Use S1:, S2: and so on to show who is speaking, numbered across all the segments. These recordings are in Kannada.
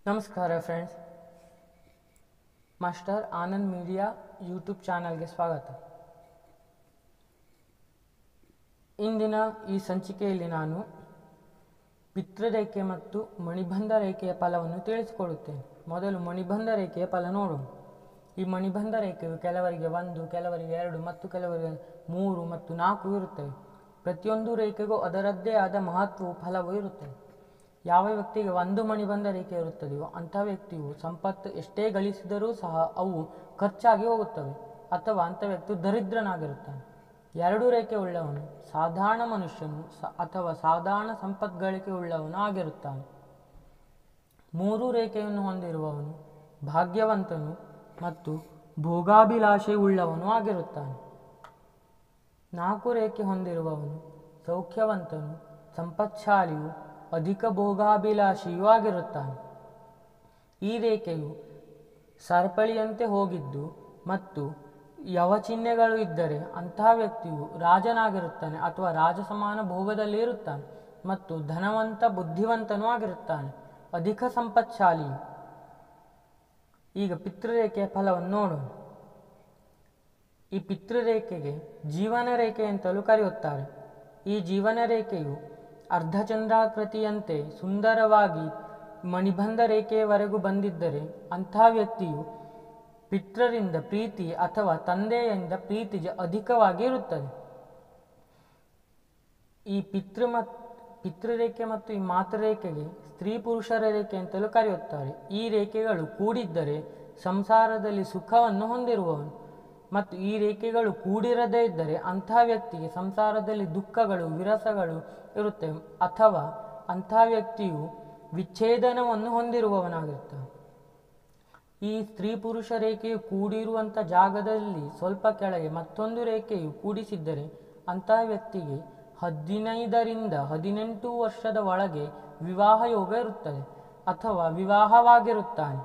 S1: ನಮಸ್ಕಾರ friends master Anand media YouTube ಚಾನಲ್ಗೆ ಸ್ವಾಗತ ಇಂದಿನ ಈ ಸಂಚಿಕೆಯಲ್ಲಿ ನಾನು ಪಿತೃರೇಖೆ ಮತ್ತು ಮಣಿಬಂಧ ರೇಖೆಯ ಫಲವನ್ನು ತಿಳಿಸಿಕೊಡುತ್ತೇನೆ ಮೊದಲು ಮಣಿಬಂಧ ರೇಖೆಯ ಫಲ ನೋಡೋಣ ಈ ಮಣಿಬಂಧ ರೇಖೆಯು ಕೆಲವರಿಗೆ ಒಂದು ಕೆಲವರಿಗೆ ಎರಡು ಮತ್ತು ಕೆಲವರಿಗೆ ಮೂರು ಮತ್ತು ನಾಲ್ಕು ಇರುತ್ತವೆ ಪ್ರತಿಯೊಂದು ರೇಖೆಗೂ ಅದರದ್ದೇ ಆದ ಮಹತ್ವವು ಫಲವೂ ಇರುತ್ತದೆ ಯಾವ ವ್ಯಕ್ತಿಗೆ ಒಂದು ಮಣಿಬಂಧ ರೇಖೆ ಇರುತ್ತದೆಯೋ ಅಂಥ ವ್ಯಕ್ತಿಯು ಸಂಪತ್ತು ಎಷ್ಟೇ ಗಳಿಸಿದರೂ ಸಹ ಅವು ಖರ್ಚಾಗಿ ಹೋಗುತ್ತವೆ ಅಥವಾ ಅಂಥ ವ್ಯಕ್ತಿ ದರಿದ್ರನಾಗಿರುತ್ತಾನೆ ಎರಡು ರೇಖೆ ಉಳ್ಳವನು ಸಾಧಾರಣ ಮನುಷ್ಯನು ಸ ಅಥವಾ ಸಾಧಾರಣ ಸಂಪತ್ಗಳಿಕೆ ಉಳ್ಳವನು ಆಗಿರುತ್ತಾನೆ ಮೂರು ರೇಖೆಯನ್ನು ಹೊಂದಿರುವವನು ಭಾಗ್ಯವಂತನು ಮತ್ತು ಭೋಗಾಭಿಲಾಷೆ ಉಳ್ಳವನು ಆಗಿರುತ್ತಾನೆ ನಾಲ್ಕು ರೇಖೆ ಹೊಂದಿರುವವನು ಸೌಖ್ಯವಂತನು ಸಂಪತ್ಶಾಲಿಯು ಅಧಿಕ ಭೋಗಾಭಿಲಾಷಿಯೂ ಆಗಿರುತ್ತಾನೆ ಈ ರೇಖೆಯು ಸರಪಳಿಯಂತೆ ಹೋಗಿದ್ದು ಮತ್ತು ಯಾವ ಚಿಹ್ನೆಗಳು ಇದ್ದರೆ ಅಂತಹ ವ್ಯಕ್ತಿಯು ರಾಜನಾಗಿರುತ್ತಾನೆ ಅಥವಾ ರಾಜ ಸಮಾನ ಭೋಗದಲ್ಲಿ ಇರುತ್ತಾನೆ ಮತ್ತು ಧನವಂತ ಬುದ್ಧಿವಂತನೂ ಆಗಿರುತ್ತಾನೆ ಅಧಿಕ ಸಂಪತ್ಶಾಲಿಯು ಈಗ ಪಿತೃರೇಖೆಯ ಫಲವನ್ನು ನೋಡೋಣ ಈ ಪಿತೃರೇಖೆಗೆ ಜೀವನ ರೇಖೆ ಅಂತಲೂ ಕರೆಯುತ್ತಾರೆ ಈ ಜೀವನ ರೇಖೆಯು ಅರ್ಧಚಂದ್ರಾಕೃತಿಯಂತೆ ಸುಂದರವಾಗಿ ಮಣಿಬಂಧ ರೇಖೆಯವರೆಗೂ ಬಂದಿದ್ದರೆ ಅಂತಹ ವ್ಯಕ್ತಿಯು ಪಿತೃರಿಂದ ಪ್ರೀತಿ ಅಥವಾ ತಂದೆಯಿಂದ ಪ್ರೀತಿ ಜ- ಅಧಿಕವಾಗಿ ಇರುತ್ತದೆ ಈ ಪಿತೃ ಮತ್ ಪಿತೃರೇಖೆ ಮತ್ತು ಈ ಮಾತೃರೇಖೆಗೆ ಸ್ತ್ರೀ ಪುರುಷರ ರೇಖೆ ಅಂತಲೂ ಕರೆಯುತ್ತಾರೆ ಈ ರೇಖೆಗಳು ಕೂಡಿದ್ದರೆ ಸಂಸಾರದಲ್ಲಿ ಸುಖವನ್ನು ಹೊಂದಿರುವವನು ಮತ್ತು ಈ ರೇಖೆಗಳು ಕೂಡಿರದೇ ಇದ್ದರೆ ಅಂತಹ ವ್ಯಕ್ತಿಗೆ ಸಂಸಾರದಲ್ಲಿ ದುಃಖಗಳು ವಿರಸಗಳು ಇರುತ್ತವೆ ಅಥವಾ ಅಂತಹ ವ್ಯಕ್ತಿಯು ವಿಚ್ಛೇದನವನ್ನು ಹೊಂದಿರುವವನಾಗಿರ್ತಾನೆ ಈ ಸ್ತ್ರೀ ಪುರುಷ ರೇಖೆಯು ಕೂಡಿರುವಂಥ ಜಾಗದಲ್ಲಿ ಸ್ವಲ್ಪ ಕೆಳಗೆ ಮತ್ತೊಂದು ರೇಖೆಯು ಕೂಡಿಸಿದ್ದರೆ ಅಂತಹ ವ್ಯಕ್ತಿಗೆ ಹದಿನೈದರಿಂದ ಹದಿನೆಂಟು ವರ್ಷದ ಒಳಗೆ ವಿವಾಹ ಯೋಗ ಇರುತ್ತದೆ ಅಥವಾ ವಿವಾಹವಾಗಿರುತ್ತಾನೆ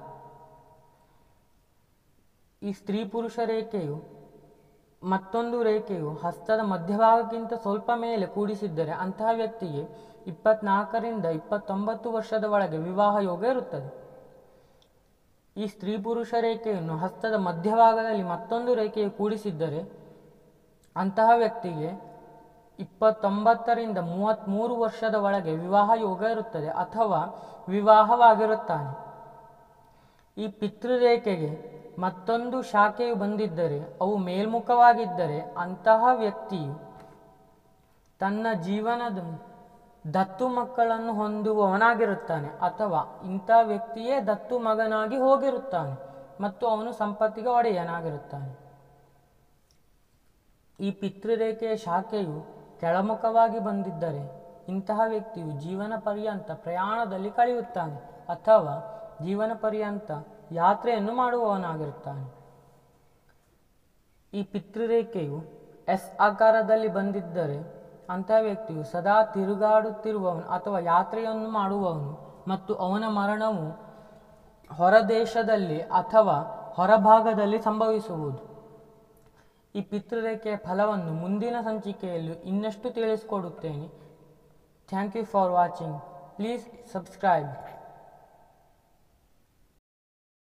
S1: ಈ ಸ್ತ್ರೀ ಪುರುಷ ರೇಖೆಯು ಮತ್ತೊಂದು ರೇಖೆಯು ಹಸ್ತದ ಮಧ್ಯಭಾಗಕ್ಕಿಂತ ಸ್ವಲ್ಪ ಮೇಲೆ ಕೂಡಿಸಿದ್ದರೆ ಅಂತಹ ವ್ಯಕ್ತಿಗೆ ಇಪ್ಪತ್ನಾಲ್ಕರಿಂದ ಇಪ್ಪತ್ತೊಂಬತ್ತು ವರ್ಷದ ಒಳಗೆ ವಿವಾಹ ಯೋಗ ಇರುತ್ತದೆ ಈ ಸ್ತ್ರೀ ಪುರುಷ ರೇಖೆಯನ್ನು ಹಸ್ತದ ಮಧ್ಯಭಾಗದಲ್ಲಿ ಮತ್ತೊಂದು ರೇಖೆಯು ಕೂಡಿಸಿದ್ದರೆ ಅಂತಹ ವ್ಯಕ್ತಿಗೆ ಇಪ್ಪತ್ತೊಂಬತ್ತರಿಂದ ಮೂವತ್ತ್ಮೂರು ವರ್ಷದ ಒಳಗೆ ವಿವಾಹ ಯೋಗ ಇರುತ್ತದೆ ಅಥವಾ ವಿವಾಹವಾಗಿರುತ್ತಾನೆ ಈ ಪಿತೃರೇಖೆಗೆ ಮತ್ತೊಂದು ಶಾಖೆಯು ಬಂದಿದ್ದರೆ ಅವು ಮೇಲ್ಮುಖವಾಗಿದ್ದರೆ ಅಂತಹ ವ್ಯಕ್ತಿಯು ತನ್ನ ಜೀವನದ ದತ್ತು ಮಕ್ಕಳನ್ನು ಹೊಂದುವವನಾಗಿರುತ್ತಾನೆ ಅಥವಾ ಇಂಥ ವ್ಯಕ್ತಿಯೇ ದತ್ತು ಮಗನಾಗಿ ಹೋಗಿರುತ್ತಾನೆ ಮತ್ತು ಅವನು ಸಂಪತ್ತಿಗೆ ಒಡೆಯನಾಗಿರುತ್ತಾನೆ ಈ ಪಿತೃರೇಖೆಯ ಶಾಖೆಯು ಕೆಳಮುಖವಾಗಿ ಬಂದಿದ್ದರೆ ಇಂತಹ ವ್ಯಕ್ತಿಯು ಜೀವನ ಪರ್ಯಂತ ಪ್ರಯಾಣದಲ್ಲಿ ಕಳೆಯುತ್ತಾನೆ ಅಥವಾ ಜೀವನ ಪರ್ಯಂತ ಯಾತ್ರೆಯನ್ನು ಮಾಡುವವನಾಗಿರುತ್ತಾನೆ ಈ ಪಿತೃರೇಖೆಯು ಎಸ್ ಆಕಾರದಲ್ಲಿ ಬಂದಿದ್ದರೆ ಅಂತಹ ವ್ಯಕ್ತಿಯು ಸದಾ ತಿರುಗಾಡುತ್ತಿರುವವನು ಅಥವಾ ಯಾತ್ರೆಯನ್ನು ಮಾಡುವವನು ಮತ್ತು ಅವನ ಮರಣವು ಹೊರದೇಶದಲ್ಲಿ ಅಥವಾ ಹೊರಭಾಗದಲ್ಲಿ ಸಂಭವಿಸುವುದು ಈ ಪಿತೃರೇಖೆಯ ಫಲವನ್ನು ಮುಂದಿನ ಸಂಚಿಕೆಯಲ್ಲಿ ಇನ್ನಷ್ಟು ತಿಳಿಸಿಕೊಡುತ್ತೇನೆ thank you for watching please subscribe